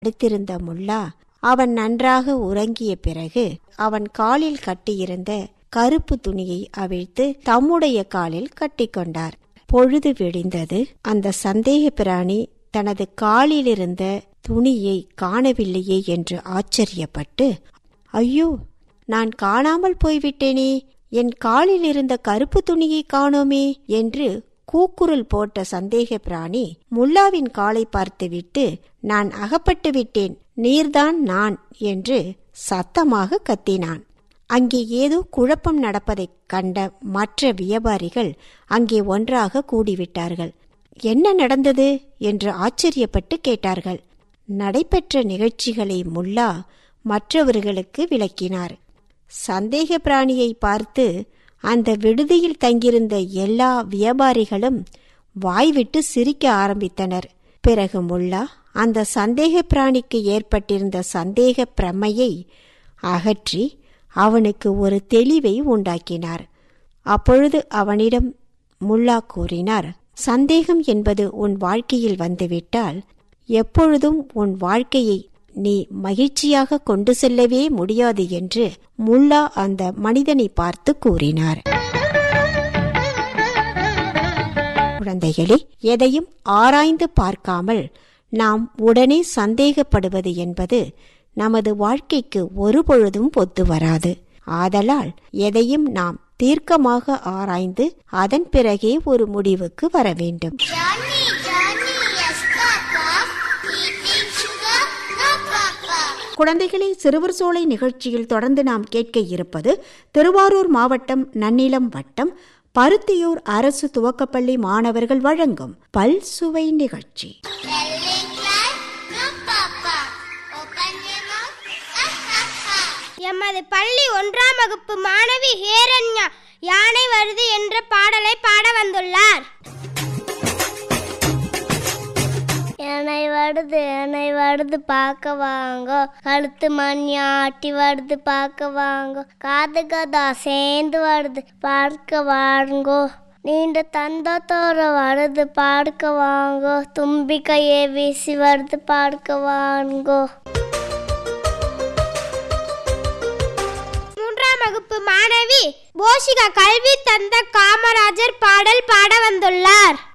படுத்திருந்த முல்லா அவன் நன்றாக உறங்கிய பிறகு அவன் காலில் கட்டியிருந்த கருப்பு துணியை அவிழ்த்து தம்முடைய காலில் கட்டிக்கொண்டார் பொழுது விடிந்தது அந்த சந்தேக பிராணி தனது காலிலிருந்த துணியை காணவில்லையே என்று ஆச்சரியப்பட்டு ஐயோ நான் காணாமல் போய்விட்டேனே என் காலில் இருந்த கருப்பு துணியை காணோமே என்று கூக்குரல் போட்ட சந்தேக பிராணி முல்லாவின் காலை பார்த்துவிட்டு நான் அகப்பட்டு விட்டேன் நீர்தான் நான் என்று சத்தமாக கத்தினான் அங்கே ஏதோ குழப்பம் நடப்பதைக் கண்ட மற்ற வியாபாரிகள் அங்கே ஒன்றாக கூடிவிட்டார்கள் என்ன நடந்தது என்று ஆச்சரியப்பட்டு கேட்டார்கள் நடைபெற்ற நிகழ்ச்சிகளை முல்லா மற்றவர்களுக்கு விளக்கினார் சந்தேக பிராணியை பார்த்து அந்த விடுதியில் தங்கியிருந்த எல்லா வியாபாரிகளும் வாய்விட்டு சிரிக்க ஆரம்பித்தனர் பிறகு முல்லா அந்த சந்தேக பிராணிக்கு ஏற்பட்டிருந்த சந்தேக பிரமையை அகற்றி அவனுக்கு ஒரு தெளிவை உண்டாக்கினார் அப்பொழுது அவனிடம் முல்லா கூறினார் சந்தேகம் என்பது உன் வாழ்க்கையில் வந்துவிட்டால் எப்பொழுதும் உன் வாழ்க்கையை நீ மகிழ்ச்சியாக கொண்டு செல்லவே முடியாது என்று முல்லா அந்த மனிதனை பார்த்து கூறினார் குழந்தைகளே எதையும் ஆராய்ந்து பார்க்காமல் நாம் உடனே சந்தேகப்படுவது என்பது நமது வாழ்க்கைக்கு ஒருபொழுதும் ஒத்து வராது ஆதலால் எதையும் நாம் தீர்க்கமாக ஆராய்ந்து அதன் பிறகே ஒரு முடிவுக்கு வர வேண்டும் Johnny, Johnny, yes, Papa. Eating sugar? No, Papa. குழந்தைகளே சிறுவர் சோலை நிகழ்ச்சியில் தொடர்ந்து நாம் கேட்க இருப்பது திருவாரூர் மாவட்டம் நன்னிலம் வட்டம் பருத்தியூர் அரசு துவக்கப்பள்ளி மாணவர்கள் வழங்கும் பல் சுவை நிகழ்ச்சி Telling lies? No, Papa. Open your mouth. Ah, ah, ah. எமது பள்ளி ஒன்றாம் வகுப்பு மாணவி ஹேரண்யா யானை வருது என்ற பாடலை பாட வந்துள்ளார் யானை வருது யானை வருது பார்க்க வாங்கோ கழுத்து மணி ஆட்டி வருது பார்க்க வாங்கோ காது கதா சேர்ந்து வருது பார்க்க வாங்கோ நீண்ட தந்தத்தோர வருது பார்க்க வாங்கோ தும்பிக்கையே வீசி வருது பார்க்க வாங்கோ மூன்றாம் வகுப்பு மாணவி போஷிகா கல்வி தந்த காமராஜர் பாடல் பாட வந்துள்ளார்